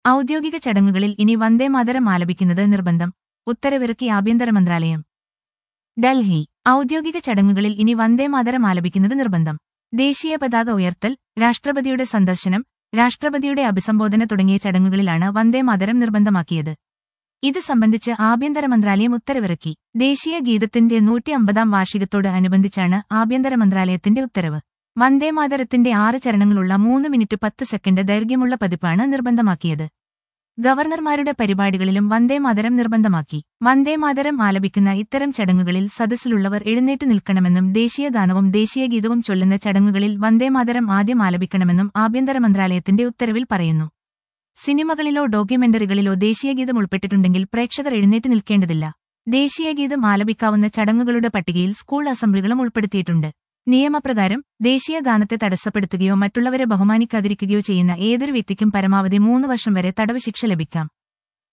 ഔദ്യോഗിക ചടങ്ങുകളിൽ ഇനി വന്ദേമാതരം ആലപിക്കുന്നത് നിർബന്ധം ഉത്തരവിറക്കി ആഭ്യന്തര മന്ത്രാലയം ഡൽഹി ഔദ്യോഗിക ചടങ്ങുകളിൽ ഇനി വന്ദേമാതരം ആലപിക്കുന്നത് നിർബന്ധം ദേശീയ പതാക ഉയർത്തൽ രാഷ്ട്രപതിയുടെ സന്ദർശനം രാഷ്ട്രപതിയുടെ അഭിസംബോധന തുടങ്ങിയ ചടങ്ങുകളിലാണ് വന്ദേമാതരം നിർബന്ധമാക്കിയത് ഇത് സംബന്ധിച്ച് ആഭ്യന്തര മന്ത്രാലയം ഉത്തരവിറക്കി ദേശീയ ഗീതത്തിന്റെ നൂറ്റി അമ്പതാം വാർഷികത്തോട് അനുബന്ധിച്ചാണ് ആഭ്യന്തര മന്ത്രാലയത്തിന്റെ ഉത്തരവ് വന്ദേമാതരത്തിന്റെ ആറ് ചരണങ്ങളുള്ള മൂന്ന് മിനിറ്റ് പത്ത് സെക്കൻഡ് ദൈർഘ്യമുള്ള പതിപ്പാണ് നിർബന്ധമാക്കിയത് ഗവർണർമാരുടെ പരിപാടികളിലും വന്ദേമാതരം നിർബന്ധമാക്കി വന്ദേമാതരം ആലപിക്കുന്ന ഇത്തരം ചടങ്ങുകളിൽ സദസ്സിലുള്ളവർ എഴുന്നേറ്റ് നിൽക്കണമെന്നും ദേശീയ ഗാനവും ദേശീയ ഗീതവും ചൊല്ലുന്ന ചടങ്ങുകളിൽ വന്ദേമാതരം ആദ്യം ആലപിക്കണമെന്നും ആഭ്യന്തര മന്ത്രാലയത്തിന്റെ ഉത്തരവിൽ പറയുന്നു സിനിമകളിലോ ഡോക്യുമെന്ററികളിലോ ദേശീയഗീതം ഉൾപ്പെട്ടിട്ടുണ്ടെങ്കിൽ പ്രേക്ഷകർ എഴുന്നേറ്റ് നിൽക്കേണ്ടതില്ല ദേശീയഗീതം ആലപിക്കാവുന്ന ചടങ്ങുകളുടെ പട്ടികയിൽ സ്കൂൾ അസംബ്ലികളും ഉൾപ്പെടുത്തിയിട്ടുണ്ട് നിയമപ്രകാരം ദേശീയ ഗാനത്തെ തടസ്സപ്പെടുത്തുകയോ മറ്റുള്ളവരെ ബഹുമാനിക്കാതിരിക്കുകയോ ചെയ്യുന്ന ഏതൊരു വ്യക്തിക്കും പരമാവധി മൂന്ന് വർഷം വരെ തടവ് ശിക്ഷ ലഭിക്കാം